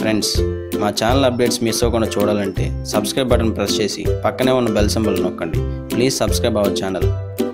friends మా channel updates miss అవ్వకుండా చూడాలంటే సబ్స్క్రైబ్ బటన్ ప్రెస్ చేసి పక్కనే ఉన్న బెల్ సింబల్ నొక్కండి please subscribe our channel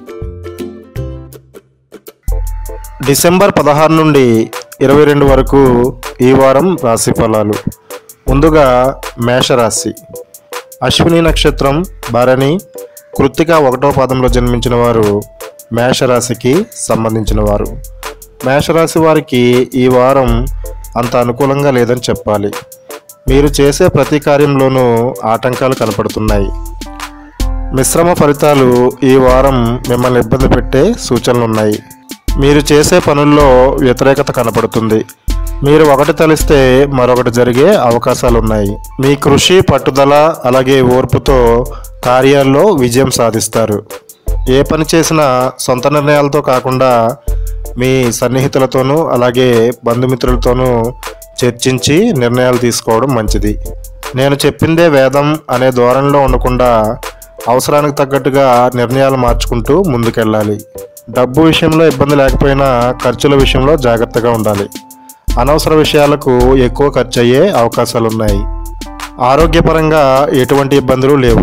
December పదహారు నుండి ఇరవై రెండు వరకు ఈ వారం రాశి ఫలాలు ముందుగా మేషరాశి అశ్విని నక్షత్రం భరణి కృత్తిక ఒకటో పాదంలో జన్మించిన వారు మేషరాశికి సంబంధించిన వారు మేషరాశి వారికి ఈ వారం అంత అనుకూలంగా లేదని చెప్పాలి మీరు చేసే ప్రతి కార్యంలోనూ ఆటంకాలు కనపడుతున్నాయి మిశ్రమ ఫలితాలు ఈ వారం మిమ్మల్ని ఇబ్బంది పెట్టే సూచనలు ఉన్నాయి మీరు చేసే పనుల్లో వ్యతిరేకత కనపడుతుంది మీరు ఒకటి తలిస్తే మరొకటి జరిగే అవకాశాలు ఉన్నాయి మీ కృషి పట్టుదల అలాగే ఓర్పుతో కార్యాల్లో విజయం సాధిస్తారు ఏ పని చేసినా సొంత నిర్ణయాలతో కాకుండా మీ సన్నిహితులతోనూ అలాగే బంధుమిత్రులతోనూ చర్చించి నిర్ణయాలు తీసుకోవడం మంచిది నేను చెప్పిందే వేదం అనే ధోరణిలో ఉండకుండా అవసరానికి తగ్గట్టుగా నిర్ణయాలు మార్చుకుంటూ ముందుకెళ్ళాలి డబ్బు విషయంలో ఇబ్బంది లేకపోయినా ఖర్చుల విషయంలో జాగ్రత్తగా ఉండాలి అనవసర విషయాలకు ఎక్కువ ఖర్చు అయ్యే అవకాశాలు ఉన్నాయి ఆరోగ్యపరంగా ఎటువంటి ఇబ్బందులు లేవు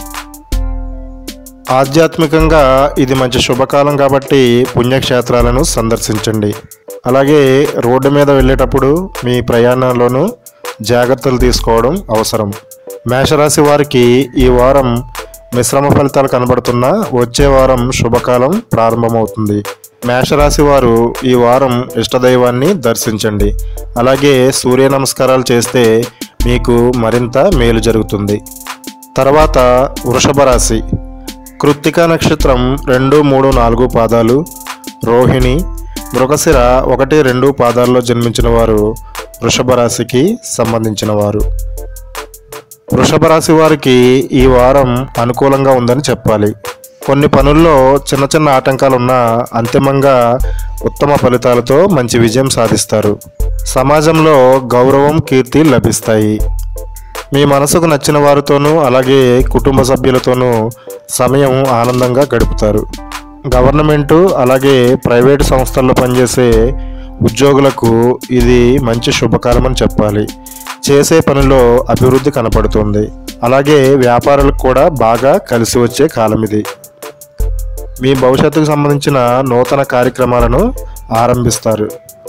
ఆధ్యాత్మికంగా ఇది మంచి శుభకాలం కాబట్టి పుణ్యక్షేత్రాలను సందర్శించండి అలాగే రోడ్డు మీద వెళ్ళేటప్పుడు మీ ప్రయాణంలోనూ జాగ్రత్తలు తీసుకోవడం అవసరం మేషరాశి వారికి ఈ వారం మిశ్రమ ఫలితాలు కనబడుతున్నా వచ్చే వారం శుభకాలం ప్రారంభమవుతుంది మేషరాశి వారు ఈ వారం ఇష్టదైవాన్ని దర్శించండి అలాగే సూర్య నమస్కారాలు చేస్తే మీకు మరింత మేలు జరుగుతుంది తర్వాత వృషభ రాశి కృత్తికా నక్షత్రం రెండు మూడు నాలుగు పాదాలు రోహిణి మృగశిర ఒకటి రెండు పాదాల్లో జన్మించిన వారు వృషభ రాశికి సంబంధించిన వారు వృషభ రాశి వారికి ఈ వారం అనుకూలంగా ఉందని చెప్పాలి కొన్ని పనుల్లో చిన్న చిన్న ఆటంకాలు ఉన్నా అంతిమంగా ఉత్తమ ఫలితాలతో మంచి విజయం సాధిస్తారు సమాజంలో గౌరవం కీర్తి లభిస్తాయి మీ మనసుకు నచ్చిన వారితోనూ అలాగే కుటుంబ సభ్యులతోనూ సమయం ఆనందంగా గడుపుతారు గవర్నమెంటు అలాగే ప్రైవేటు సంస్థల్లో పనిచేసే ఉద్యోగులకు ఇది మంచి శుభకాలం అని చెప్పాలి చేసే పనిలో అభివృద్ధి కనపడుతుంది అలాగే వ్యాపారులకు కూడా బాగా కలిసి వచ్చే కాలం ఇది మీ భవిష్యత్తుకు సంబంధించిన నూతన కార్యక్రమాలను ఆరంభిస్తారు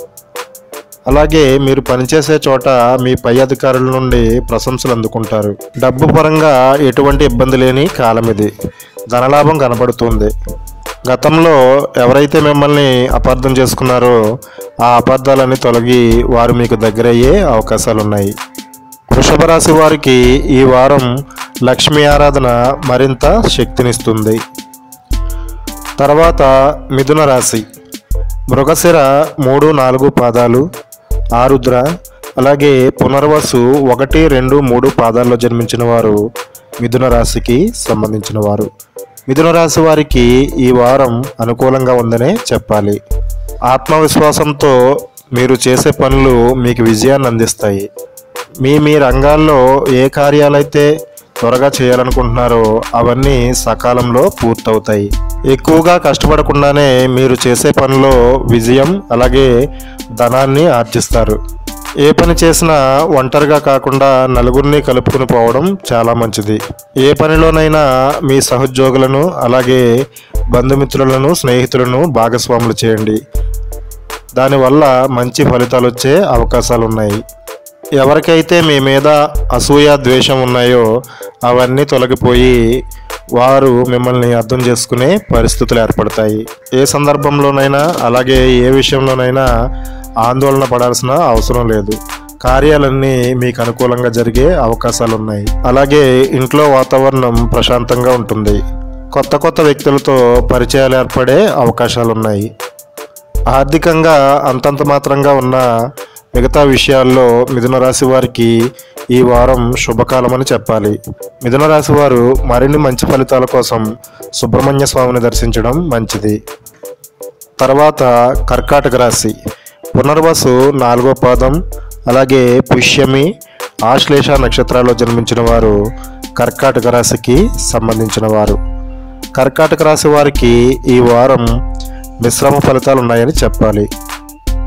అలాగే మీరు పనిచేసే చోట మీ పై అధికారుల నుండి ప్రశంసలు అందుకుంటారు డబ్బు పరంగా ఎటువంటి ఇబ్బంది లేని కాలం ఇది ధనలాభం కనబడుతుంది గతంలో ఎవరైతే మిమ్మల్ని అపార్థం చేసుకున్నారో ఆ అపార్థాలన్నీ తొలగి వారు మీకు దగ్గరయ్యే అవకాశాలు ఉన్నాయి వృషభ రాశి వారికి ఈ వారం లక్ష్మీ ఆరాధన మరింత శక్తినిస్తుంది తర్వాత మిథున రాశి మృగశిర మూడు నాలుగు పాదాలు ఆరుద్ర అలాగే పునర్వసు ఒకటి రెండు మూడు పాదాల్లో జన్మించిన వారు మిథున రాశికి సంబంధించిన వారు మిథున రాశి వారికి ఈ వారం అనుకూలంగా ఉందనే చెప్పాలి ఆత్మవిశ్వాసంతో మీరు చేసే పనులు మీకు విజయాన్ని అందిస్తాయి మీ మీ రంగాల్లో ఏ కార్యాలైతే త్వరగా చేయాలనుకుంటున్నారో అవన్నీ సకాలంలో పూర్తవుతాయి ఎక్కువగా కష్టపడకుండానే మీరు చేసే పనిలో విజయం అలాగే ధనాన్ని ఆర్జిస్తారు ఏ పని చేసినా ఒంటరిగా కాకుండా నలుగురిని కలుపుకుని పోవడం చాలా మంచిది ఏ పనిలోనైనా మీ సహోద్యోగులను అలాగే బంధుమిత్రులను స్నేహితులను భాగస్వాములు చేయండి దానివల్ల మంచి ఫలితాలు వచ్చే అవకాశాలు ఉన్నాయి ఎవరికైతే మీ మీద అసూయ ద్వేషం ఉన్నాయో అవన్నీ తొలగిపోయి వారు మిమ్మల్ని అర్థం చేసుకునే పరిస్థితులు ఏర్పడతాయి ఏ సందర్భంలోనైనా అలాగే ఏ విషయంలోనైనా ఆందోళన పడాల్సిన అవసరం లేదు కార్యాలన్నీ మీకు అనుకూలంగా జరిగే అవకాశాలు ఉన్నాయి అలాగే ఇంట్లో వాతావరణం ప్రశాంతంగా ఉంటుంది కొత్త కొత్త వ్యక్తులతో పరిచయాలు ఏర్పడే అవకాశాలు ఉన్నాయి ఆర్థికంగా అంతంత మాత్రంగా ఉన్న మిగతా విషయాల్లో మిథున రాశి వారికి ఈ వారం శుభకాలం అని చెప్పాలి మిథున రాశి వారు మరిన్ని మంచి ఫలితాల కోసం సుబ్రహ్మణ్య స్వామిని దర్శించడం మంచిది తర్వాత కర్కాటక రాశి పునర్వసు నాలుగో పాదం అలాగే పుష్యమి ఆశ్లేష నక్షత్రాల్లో జన్మించిన వారు కర్కాటక రాశికి సంబంధించిన వారు కర్కాటక రాశి వారికి ఈ వారం మిశ్రమ ఫలితాలు ఉన్నాయని చెప్పాలి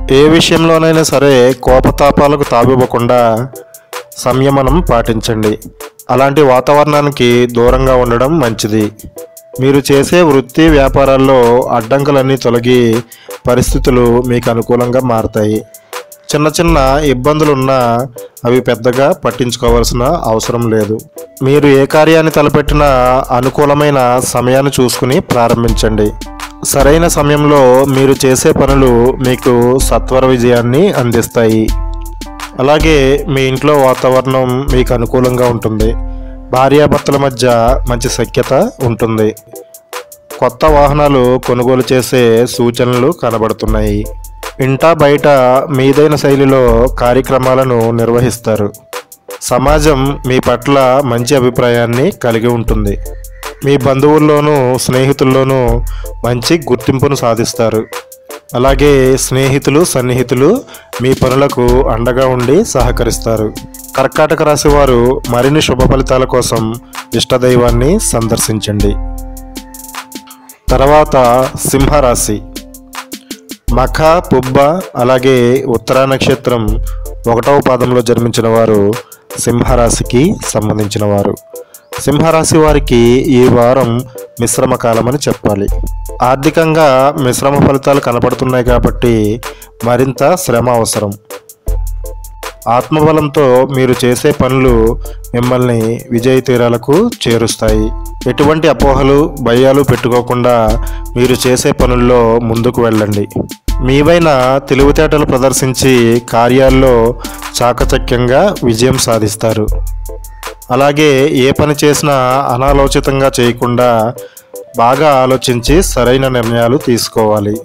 ఏ విషయంలోనైనా సరే కోపతాపాలకు తావివ్వకుండా సంయమనం పాటించండి అలాంటి వాతావరణానికి దూరంగా ఉండడం మంచిది మీరు చేసే వృత్తి వ్యాపారాల్లో అడ్డంకులన్నీ తొలగి పరిస్థితులు మీకు అనుకూలంగా మారతాయి చిన్న చిన్న ఇబ్బందులున్నా అవి పెద్దగా పట్టించుకోవాల్సిన అవసరం లేదు మీరు ఏ కార్యాన్ని తలపెట్టినా అనుకూలమైన సమయాన్ని చూసుకుని ప్రారంభించండి సరైన సమయంలో మీరు చేసే పనులు మీకు సత్వర విజయాన్ని అందిస్తాయి అలాగే మీ ఇంట్లో వాతావరణం మీకు అనుకూలంగా ఉంటుంది భార్యాభర్తల మధ్య మంచి సఖ్యత ఉంటుంది కొత్త వాహనాలు కొనుగోలు చేసే సూచనలు కనబడుతున్నాయి ఇంటా బయట మీదైన శైలిలో కార్యక్రమాలను నిర్వహిస్తారు సమాజం మీ పట్ల మంచి అభిప్రాయాన్ని కలిగి ఉంటుంది మీ బంధువుల్లోనూ స్నేహితుల్లోనూ మంచి గుర్తింపును సాధిస్తారు అలాగే స్నేహితులు సన్నిహితులు మీ పనులకు అండగా ఉండి సహకరిస్తారు కర్కాటక రాశి వారు మరిన్ని శుభ ఫలితాల కోసం ఇష్టదైవాన్ని సందర్శించండి తర్వాత సింహరాశి మఖ పుబ్బ అలాగే ఉత్తరా నక్షత్రం ఒకటవ పాదంలో జన్మించిన వారు సింహరాశికి సంబంధించిన వారు సింహరాశి వారికి ఈ వారం మిశ్రమ కాలమని చెప్పాలి ఆర్థికంగా మిశ్రమ ఫలితాలు కనపడుతున్నాయి కాబట్టి మరింత శ్రమ అవసరం ఆత్మబలంతో మీరు చేసే పనులు మిమ్మల్ని విజయ తీరాలకు చేరుస్తాయి ఎటువంటి అపోహలు భయాలు పెట్టుకోకుండా మీరు చేసే పనుల్లో ముందుకు వెళ్ళండి మీవైన తెలివితేటలు ప్రదర్శించి కార్యాల్లో చాకచక్యంగా విజయం సాధిస్తారు అలాగే ఏ పని చేసినా అనాలోచితంగా చేయకుండా బాగా ఆలోచించి సరైన నిర్ణయాలు తీసుకోవాలి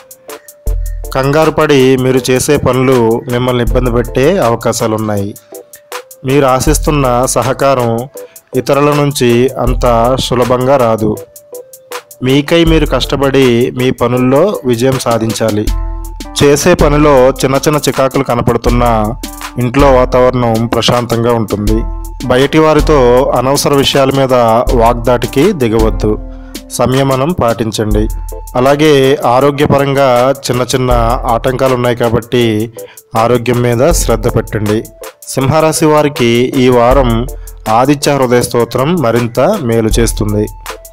కంగారు పడి మీరు చేసే పనులు మిమ్మల్ని ఇబ్బంది పెట్టే అవకాశాలు ఉన్నాయి మీరు ఆశిస్తున్న సహకారం ఇతరుల నుంచి అంత సులభంగా రాదు మీకై మీరు కష్టపడి మీ పనుల్లో విజయం సాధించాలి చేసే పనిలో చిన్న చిన్న చికాకులు కనపడుతున్నా ఇంట్లో వాతావరణం ప్రశాంతంగా ఉంటుంది బయటి వారితో అనవసర విషయాల మీద వాగ్దాటికి దిగవద్దు సంయమనం పాటించండి అలాగే ఆరోగ్యపరంగా చిన్న చిన్న ఆటంకాలు ఉన్నాయి కాబట్టి ఆరోగ్యం మీద శ్రద్ధ పెట్టండి సింహరాశి వారికి ఈ వారం ఆదిత్య హృదయ స్తోత్రం మరింత మేలు చేస్తుంది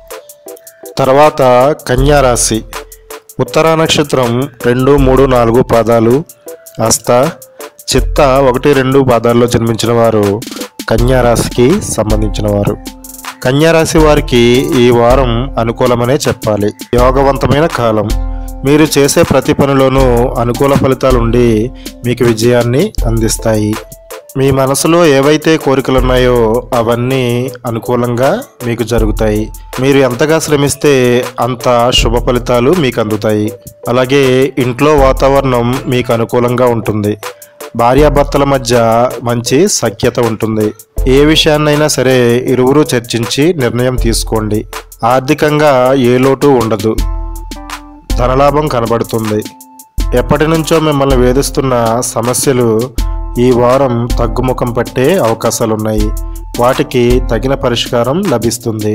తర్వాత కన్యా రాశి ఉత్తరా నక్షత్రం రెండు మూడు నాలుగు పాదాలు హస్త చిత్త ఒకటి రెండు పాదాల్లో జన్మించిన వారు కన్యా రాశికి సంబంధించిన వారు కన్యా రాశి వారికి ఈ వారం అనుకూలమనే చెప్పాలి యోగవంతమైన కాలం మీరు చేసే ప్రతి పనిలోనూ అనుకూల ఫలితాలుండి మీకు విజయాన్ని అందిస్తాయి మీ మనసులో ఏవైతే కోరికలు ఉన్నాయో అవన్నీ అనుకూలంగా మీకు జరుగుతాయి మీరు ఎంతగా శ్రమిస్తే అంత శుభ ఫలితాలు మీకు అందుతాయి అలాగే ఇంట్లో వాతావరణం మీకు అనుకూలంగా ఉంటుంది భార్యాభర్తల మధ్య మంచి సఖ్యత ఉంటుంది ఏ విషయాన్నైనా సరే ఇరువురు చర్చించి నిర్ణయం తీసుకోండి ఆర్థికంగా ఏ లోటు ఉండదు ధనలాభం కనబడుతుంది ఎప్పటి నుంచో మిమ్మల్ని వేధిస్తున్న సమస్యలు ఈ వారం తగ్గుముఖం పట్టే అవకాశాలున్నాయి వాటికి తగిన పరిష్కారం లభిస్తుంది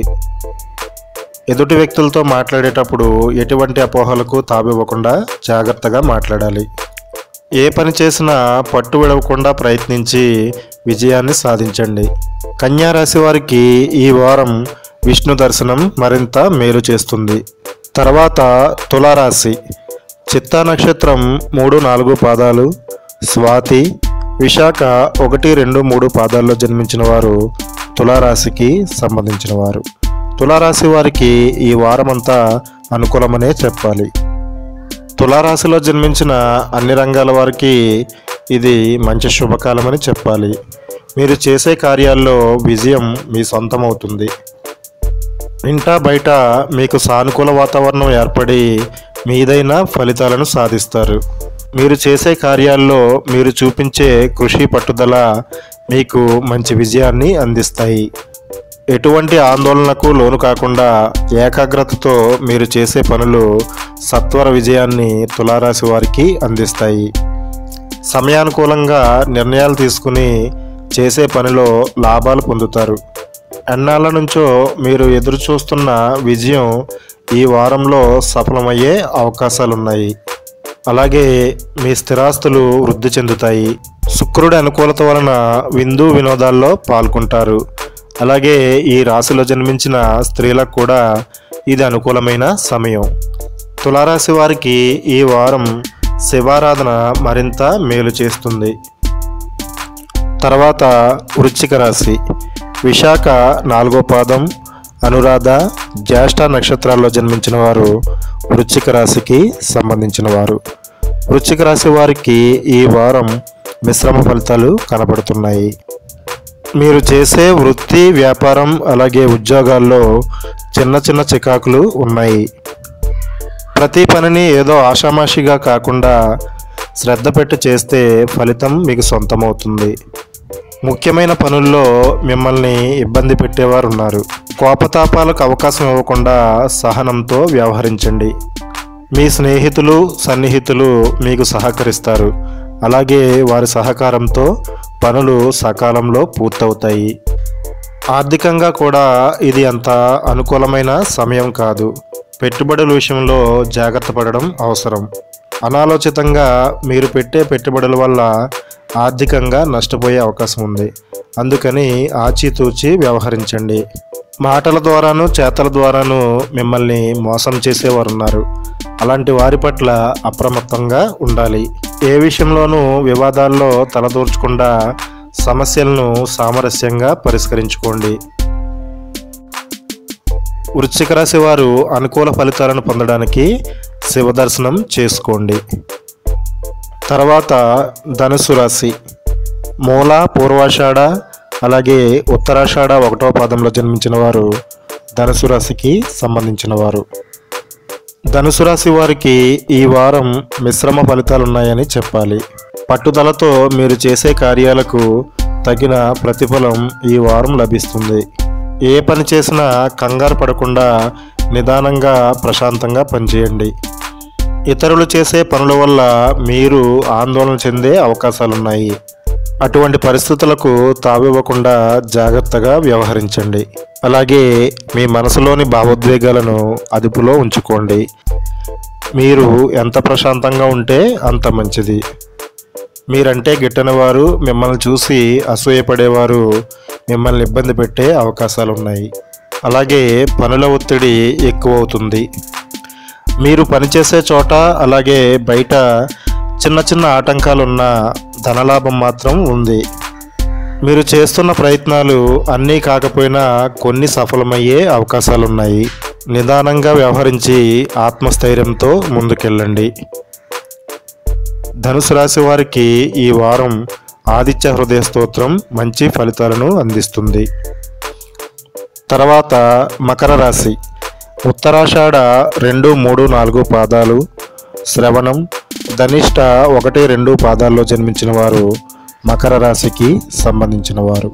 ఎదుటి వ్యక్తులతో మాట్లాడేటప్పుడు ఎటువంటి అపోహలకు తావివ్వకుండా జాగ్రత్తగా మాట్లాడాలి ఏ పని చేసినా పట్టు విడవకుండా ప్రయత్నించి విజయాన్ని సాధించండి కన్యా రాశి వారికి ఈ వారం విష్ణు దర్శనం మరింత మేలు చేస్తుంది తర్వాత తులారాశి చిత్తా నక్షత్రం మూడు నాలుగు పాదాలు స్వాతి విశాఖ ఒకటి రెండు మూడు పాదాల్లో జన్మించిన వారు తులారాశికి సంబంధించిన వారు తులారాశి వారికి ఈ వారమంతా అనుకూలమనే చెప్పాలి తులారాశిలో జన్మించిన అన్ని రంగాల వారికి ఇది మంచి శుభకాలమని చెప్పాలి మీరు చేసే కార్యాల్లో విజయం మీ సొంతమవుతుంది ఇంటా బయట మీకు సానుకూల వాతావరణం ఏర్పడి మీదైన ఫలితాలను సాధిస్తారు మీరు చేసే కార్యాల్లో మీరు చూపించే కృషి పట్టుదల మీకు మంచి విజయాన్ని అందిస్తాయి ఎటువంటి ఆందోళనకు లోను కాకుండా ఏకాగ్రతతో మీరు చేసే పనులు సత్వర విజయాన్ని తులారాశి వారికి అందిస్తాయి సమయానుకూలంగా నిర్ణయాలు తీసుకుని చేసే పనిలో లాభాలు పొందుతారు ఎన్నాళ్ళ నుంచో మీరు ఎదురు చూస్తున్న విజయం ఈ వారంలో సఫలమయ్యే అవకాశాలున్నాయి అలాగే మీ స్థిరాస్తులు వృద్ధి చెందుతాయి శుక్రుడి అనుకూలత వలన విందు వినోదాల్లో పాల్గొంటారు అలాగే ఈ రాశిలో జన్మించిన స్త్రీలకు కూడా ఇది అనుకూలమైన సమయం తులారాశి వారికి ఈ వారం శివారాధన మరింత మేలు చేస్తుంది తర్వాత వృశ్చిక రాశి విశాఖ నాలుగో పాదం అనురాధ జ్యేష్ఠ నక్షత్రాల్లో జన్మించిన వారు వృశ్చిక రాశికి సంబంధించిన వారు వృశ్చిక రాశి వారికి ఈ వారం మిశ్రమ ఫలితాలు కనబడుతున్నాయి మీరు చేసే వృత్తి వ్యాపారం అలాగే ఉద్యోగాల్లో చిన్న చిన్న చికాకులు ఉన్నాయి ప్రతి పనిని ఏదో ఆషామాషిగా కాకుండా శ్రద్ధ పెట్టి చేస్తే ఫలితం మీకు సొంతమవుతుంది ముఖ్యమైన పనుల్లో మిమ్మల్ని ఇబ్బంది పెట్టేవారు ఉన్నారు కోపతాపాలకు అవకాశం ఇవ్వకుండా సహనంతో వ్యవహరించండి మీ స్నేహితులు సన్నిహితులు మీకు సహకరిస్తారు అలాగే వారి సహకారంతో పనులు సకాలంలో పూర్తవుతాయి ఆర్థికంగా కూడా ఇది అంత అనుకూలమైన సమయం కాదు పెట్టుబడుల విషయంలో జాగ్రత్త పడడం అవసరం అనాలోచితంగా మీరు పెట్టే పెట్టుబడుల వల్ల ఆర్థికంగా నష్టపోయే అవకాశం ఉంది అందుకని ఆచితూచి వ్యవహరించండి మాటల ద్వారాను చేతల ద్వారాను మిమ్మల్ని మోసం చేసేవారు ఉన్నారు అలాంటి వారి పట్ల అప్రమత్తంగా ఉండాలి ఏ విషయంలోనూ వివాదాల్లో తలదూర్చకుండా సమస్యలను సామరస్యంగా పరిష్కరించుకోండి వృశ్చిక రాశి వారు అనుకూల ఫలితాలను పొందడానికి శివ దర్శనం చేసుకోండి తర్వాత ధనుసు రాశి మూల పూర్వాషాఢ అలాగే ఉత్తరాషాఢ ఒకటో పాదంలో జన్మించిన వారు ధనుసు రాశికి సంబంధించిన వారు ధనుసు రాశి వారికి ఈ వారం మిశ్రమ ఫలితాలు ఉన్నాయని చెప్పాలి పట్టుదలతో మీరు చేసే కార్యాలకు తగిన ప్రతిఫలం ఈ వారం లభిస్తుంది ఏ పని చేసినా కంగారు పడకుండా నిదానంగా ప్రశాంతంగా పనిచేయండి ఇతరులు చేసే పనుల వల్ల మీరు ఆందోళన చెందే అవకాశాలున్నాయి అటువంటి పరిస్థితులకు తావివ్వకుండా జాగ్రత్తగా వ్యవహరించండి అలాగే మీ మనసులోని భావోద్వేగాలను అదుపులో ఉంచుకోండి మీరు ఎంత ప్రశాంతంగా ఉంటే అంత మంచిది మీరంటే గిట్టని వారు మిమ్మల్ని చూసి అసూయపడేవారు మిమ్మల్ని ఇబ్బంది పెట్టే అవకాశాలు ఉన్నాయి అలాగే పనుల ఒత్తిడి ఎక్కువ అవుతుంది మీరు పనిచేసే చోట అలాగే బయట చిన్న చిన్న ఆటంకాలున్న ధనలాభం మాత్రం ఉంది మీరు చేస్తున్న ప్రయత్నాలు అన్నీ కాకపోయినా కొన్ని సఫలమయ్యే అవకాశాలున్నాయి నిదానంగా వ్యవహరించి ఆత్మస్థైర్యంతో ముందుకెళ్ళండి ధనుసు రాశి వారికి ఈ వారం ఆదిత్య హృదయ స్తోత్రం మంచి ఫలితాలను అందిస్తుంది తర్వాత మకర రాశి ఉత్తరాషాఢ రెండు మూడు నాలుగు పాదాలు శ్రవణం ధనిష్ట ఒకటి రెండు పాదాల్లో జన్మించిన వారు మకర రాశికి సంబంధించిన వారు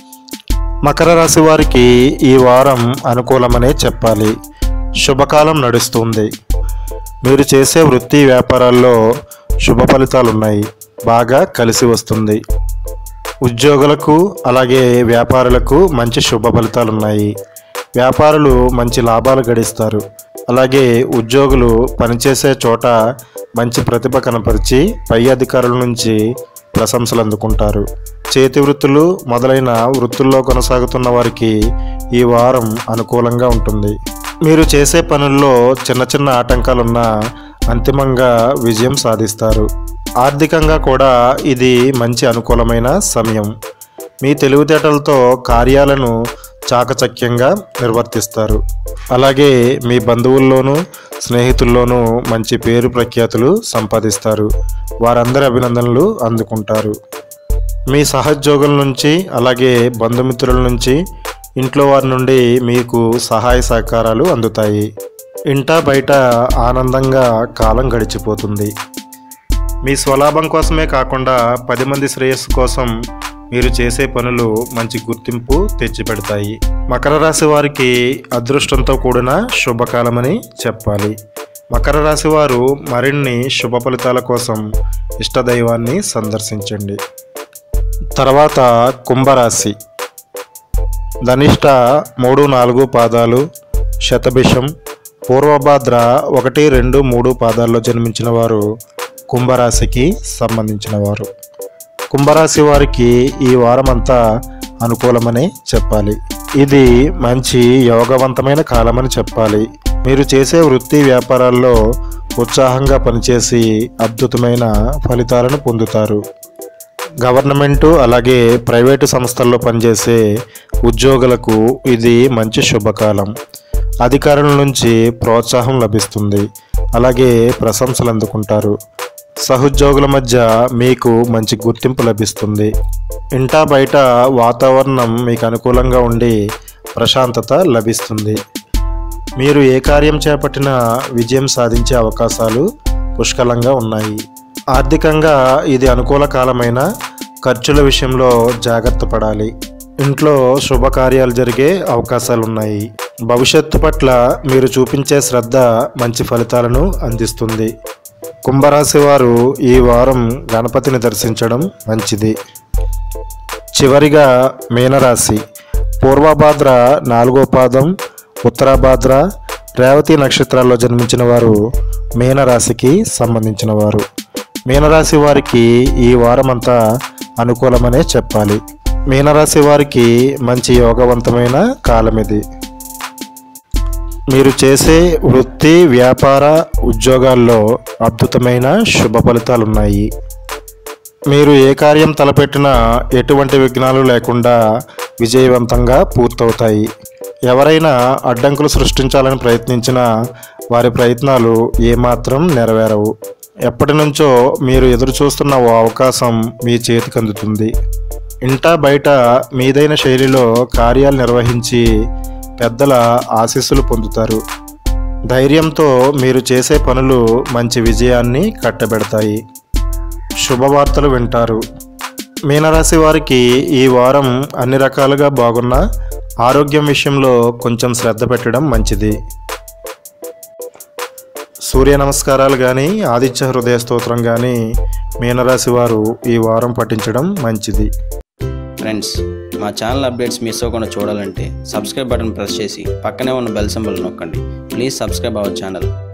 మకర రాశి వారికి ఈ వారం అనుకూలమనే చెప్పాలి శుభకాలం నడుస్తుంది మీరు చేసే వృత్తి వ్యాపారాల్లో శుభ ఫలితాలు ఉన్నాయి బాగా కలిసి వస్తుంది ఉద్యోగులకు అలాగే వ్యాపారులకు మంచి శుభ ఫలితాలు ఉన్నాయి వ్యాపారులు మంచి లాభాలు గడిస్తారు అలాగే ఉద్యోగులు పనిచేసే చోట మంచి ప్రతిభ కనపరిచి పై అధికారుల నుంచి ప్రశంసలు అందుకుంటారు చేతి వృత్తులు మొదలైన వృత్తుల్లో కొనసాగుతున్న వారికి ఈ వారం అనుకూలంగా ఉంటుంది మీరు చేసే పనుల్లో చిన్న చిన్న ఆటంకాలున్నా అంతిమంగా విజయం సాధిస్తారు ఆర్థికంగా కూడా ఇది మంచి అనుకూలమైన సమయం మీ తెలివితేటలతో కార్యాలను చాకచక్యంగా నిర్వర్తిస్తారు అలాగే మీ బంధువుల్లోనూ స్నేహితుల్లోనూ మంచి పేరు ప్రఖ్యాతులు సంపాదిస్తారు వారందరి అభినందనలు అందుకుంటారు మీ సహోద్యోగుల నుంచి అలాగే బంధుమిత్రుల నుంచి ఇంట్లో వారి నుండి మీకు సహాయ సహకారాలు అందుతాయి ఇంటా బయట ఆనందంగా కాలం గడిచిపోతుంది మీ స్వలాభం కోసమే కాకుండా పది మంది శ్రేయస్సు కోసం మీరు చేసే పనులు మంచి గుర్తింపు తెచ్చిపెడతాయి మకర రాశి వారికి అదృష్టంతో కూడిన శుభకాలమని చెప్పాలి మకర రాశి వారు మరిన్ని శుభ ఫలితాల కోసం ఇష్టదైవాన్ని సందర్శించండి తర్వాత కుంభరాశి ధనిష్ట మూడు నాలుగు పాదాలు శతభిషం పూర్వభాద్ర ఒకటి రెండు మూడు పాదాల్లో జన్మించిన వారు కుంభరాశికి సంబంధించిన వారు కుంభరాశి వారికి ఈ వారం అంతా అనుకూలమని చెప్పాలి ఇది మంచి యోగవంతమైన కాలమని చెప్పాలి మీరు చేసే వృత్తి వ్యాపారాల్లో ఉత్సాహంగా పనిచేసి అద్భుతమైన ఫలితాలను పొందుతారు గవర్నమెంటు అలాగే ప్రైవేటు సంస్థల్లో పనిచేసే ఉద్యోగులకు ఇది మంచి శుభకాలం అధికారుల నుంచి ప్రోత్సాహం లభిస్తుంది అలాగే ప్రశంసలు అందుకుంటారు సహోద్యోగుల మధ్య మీకు మంచి గుర్తింపు లభిస్తుంది ఇంటా బయట వాతావరణం మీకు అనుకూలంగా ఉండి ప్రశాంతత లభిస్తుంది మీరు ఏ కార్యం చేపట్టినా విజయం సాధించే అవకాశాలు పుష్కలంగా ఉన్నాయి ఆర్థికంగా ఇది అనుకూల కాలమైన ఖర్చుల విషయంలో జాగ్రత్త పడాలి ఇంట్లో శుభకార్యాలు జరిగే అవకాశాలు ఉన్నాయి భవిష్యత్తు పట్ల మీరు చూపించే శ్రద్ధ మంచి ఫలితాలను అందిస్తుంది కుంభరాశి వారు ఈ వారం గణపతిని దర్శించడం మంచిది చివరిగా మీనరాశి పూర్వభాద్ర నాలుగో పాదం ఉత్తరాభాద్ర రేవతి నక్షత్రాల్లో జన్మించిన వారు మీనరాశికి సంబంధించిన వారు మీనరాశి వారికి ఈ వారమంతా అనుకూలమనే చెప్పాలి మీనరాశి వారికి మంచి యోగవంతమైన కాలం ఇది మీరు చేసే వృత్తి వ్యాపార ఉద్యోగాల్లో అద్భుతమైన శుభ ఫలితాలున్నాయి మీరు ఏ కార్యం తలపెట్టినా ఎటువంటి విఘ్నాలు లేకుండా విజయవంతంగా పూర్తవుతాయి ఎవరైనా అడ్డంకులు సృష్టించాలని ప్రయత్నించినా వారి ప్రయత్నాలు ఏమాత్రం నెరవేరవు ఎప్పటి నుంచో మీరు ఎదురు చూస్తున్న ఓ అవకాశం మీ చేతికి అందుతుంది ఇంటా బయట మీదైన శైలిలో కార్యాలు నిర్వహించి పెద్దల ఆశీస్సులు పొందుతారు ధైర్యంతో మీరు చేసే పనులు మంచి విజయాన్ని కట్టబెడతాయి శుభవార్తలు వింటారు మీనరాశి వారికి ఈ వారం అన్ని రకాలుగా బాగున్న ఆరోగ్యం విషయంలో కొంచెం శ్రద్ధ పెట్టడం మంచిది సూర్య నమస్కారాలు కానీ ఆదిత్య హృదయ స్తోత్రం కానీ మీనరాశి వారు ఈ వారం పఠించడం మంచిది ఫ్రెండ్స్ మా ఛానల్ అప్డేట్స్ మిస్ అవ్వకుండా చూడాలంటే సబ్స్క్రైబ్ బటన్ ప్రెస్ చేసి పక్కనే ఉన్న బెల్ సింబల్ నొక్కండి ప్లీజ్ సబ్స్క్రైబ్ అవర్ ఛానల్